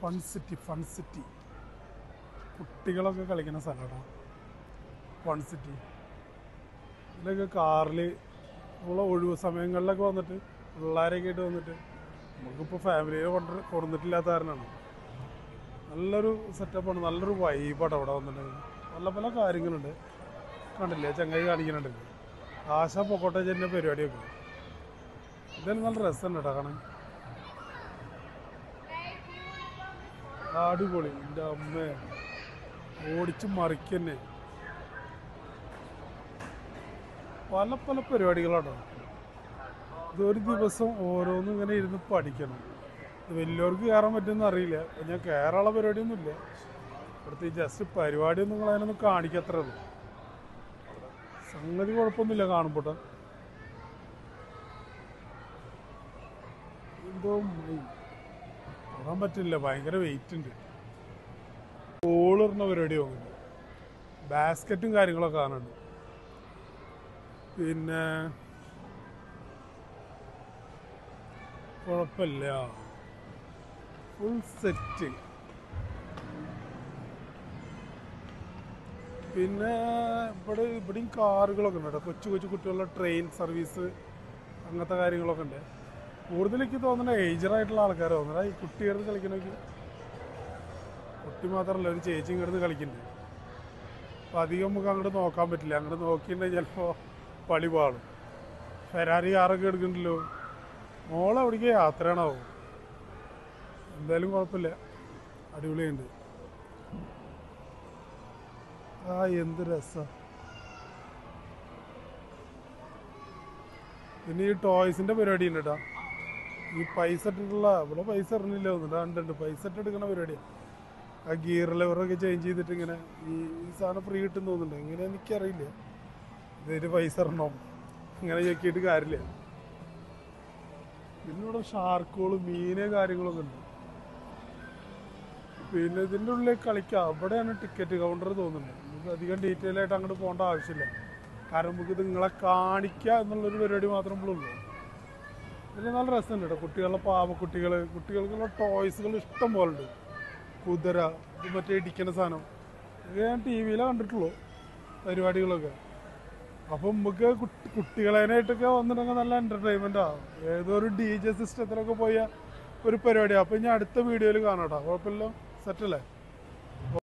Fun city fun city കുട്ടികളൊക്കെ കളിക്കുന്ന സ്ഥലമാണ് ഫൺ സിറ്റി ഇതിലൊക്കെ കാറിൽ ഉള്ള ഒഴിവ് സമയങ്ങളിലൊക്കെ വന്നിട്ട് പിള്ളേരൊക്കെ ആയിട്ട് വന്നിട്ട് നമുക്കിപ്പോൾ ഫാമിലിയെ കൊണ്ട് കൊടുത്തിട്ടില്ലാത്ത കാരണമാണ് നല്ലൊരു സെറ്റപ്പാണ് നല്ലൊരു വൈബാണ് അവിടെ വന്നിട്ടുണ്ടെങ്കിൽ പല പല കാര്യങ്ങളുണ്ട് കണ്ടില്ലേ ചങ്ങായി കാണിക്കുന്നുണ്ട് ആശ പൊക്കോട്ടെ ചെന്ന പരിപാടിയൊക്കെ ഇതെല്ലാം നല്ല രസമുണ്ട് കേട്ടോ കാണാൻ അടിപൊളി എൻ്റെ അമ്മ ഓടിച്ച് മറിക്കന്നെ പല പല പരിപാടികളാണ് ഇതൊരു ദിവസം ഓരോന്നും ഇങ്ങനെ ഇരുന്ന് പഠിക്കണം ഇത് വലിയവർക്ക് കയറാൻ പറ്റുമെന്ന് അറിയില്ല അപ്പൊ ഞാൻ കയറാനുള്ള പരിപാടിയൊന്നുമില്ല ഇവിടുത്തെ ഈ ജസ്റ്റ് പരിപാടിയൊന്നും നിങ്ങൾ അതിനൊന്നും കാണിക്കത്രേ ഉള്ളൂ സംഗതി കുഴപ്പമൊന്നുമില്ല കാണുമ്പോട്ടെ എന്തോ മൈ. തൊടാൻ പറ്റില്ല ഭയങ്കര വെയിറ്റ് ഉണ്ട് കോളിടുന്ന പരിപാടി പോകുന്നുണ്ട് ബാസ്ക്കറ്റും കാര്യങ്ങളൊക്കെ കാണുന്നുണ്ട് പിന്നെ കുഴപ്പമില്ല ഫുൾ സെറ്റ് പിന്നെ ഇവിടെ ഇവിടെയും കാറുകളൊക്കെ ഉണ്ട് കേട്ടോ കൊച്ചു കൊച്ചു കുട്ടികളുടെ ട്രെയിൻ സർവീസ് അങ്ങനത്തെ കാര്യങ്ങളൊക്കെ ഉണ്ട് കൂടുതൽ എനിക്ക് തോന്നുന്നത് ഏജറായിട്ടുള്ള ആൾക്കാർ തോന്നുന്നത് ഈ കുട്ടി കിടന്ന് കളിക്കണമെങ്കിൽ കുട്ടി മാത്രമല്ല ഒരു ചേച്ചിയും കിടന്ന് കളിക്കുന്നുണ്ട് അപ്പം അധികം നമുക്ക് അങ്ങോട്ട് നോക്കാൻ പറ്റില്ല അങ്ങോട്ട് നോക്കിയിട്ടുണ്ടെങ്കിൽ ചിലപ്പോൾ പളി പാളും ഫെരാരി കാറൊക്കെ എടുക്കണ്ടല്ലോ മോളെ എവിടേക്ക് യാത്രയാണാവോ എന്തായാലും കുഴപ്പമില്ല അടിപൊളിയുണ്ട് ആ എന്ത് രസം പിന്നെ ഈ ടോയ്സിന്റെ പരിപാടി ഉണ്ട് കേട്ടോ ഈ പൈസ ഇട്ടിട്ടുള്ള ഇവിടെ പൈസ ഇറങ്ങില്ല തോന്നുന്നു ഉണ്ട് ഉണ്ട് പൈസ ഇട്ട് എടുക്കുന്ന പരിപാടിയാണ് ആ ഗിയർ ലെവറൊക്കെ ചേഞ്ച് ചെയ്തിട്ട് ഇങ്ങനെ ഈ ഈ സാധനം ഫ്രീ കിട്ടും തോന്നുന്നുണ്ട് എങ്ങനെ എനിക്കറിയില്ല ഇതിന് പൈസ ഇറങ്ങണം ഇങ്ങനെ ചെക്കിയിട്ട് കാര്യമില്ല പിന്നെ ഇവിടെ ഷാർക്കുകൾ മീന് കാര്യങ്ങളൊക്കെ ഉണ്ട് പിന്നെ ഇതിൻ്റെ ഉള്ളിൽ കളിക്കാം അവിടെയാണ് ടിക്കറ്റ് കൗണ്ടർ തോന്നുന്നത് നമുക്ക് അധികം ഡീറ്റെയിൽ ആയിട്ട് അങ്ങോട്ട് പോകേണ്ട ആവശ്യമില്ല കാരണം നമുക്ക് ഇത് നിങ്ങളെ കാണിക്കുക എന്നുള്ളൊരു പരിപാടി മാത്രമേ ഉള്ളൂ ഇതിൽ നല്ല രസമുണ്ട് കേട്ടോ കുട്ടികളുടെ പാവക്കുട്ടികൾ കുട്ടികൾക്കുള്ള ടോയ്സുകൾ ഇഷ്ടം പോലെ ഉണ്ട് കുതിര ഇത് മറ്റേ ഇടിക്കുന്ന സാധനം ഇത് ഞാൻ ടി വിയിലേ കണ്ടിട്ടുള്ളൂ പരിപാടികളൊക്കെ അപ്പം നമുക്ക് കുട്ടി കുട്ടികളായിട്ടൊക്കെ വന്നിട്ടുണ്ടെങ്കിൽ നല്ല എൻ്റർടൈൻമെൻറ്റാ ഏതോ ഒരു ഡി ജെ സിസ്റ്റത്തിലൊക്കെ പോയ ഒരു പരിപാടിയാണ് അപ്പം ഇനി അടുത്ത വീഡിയോയിൽ കാണാം കേട്ടോ കുഴപ്പമില്ല സെറ്റല്ലേ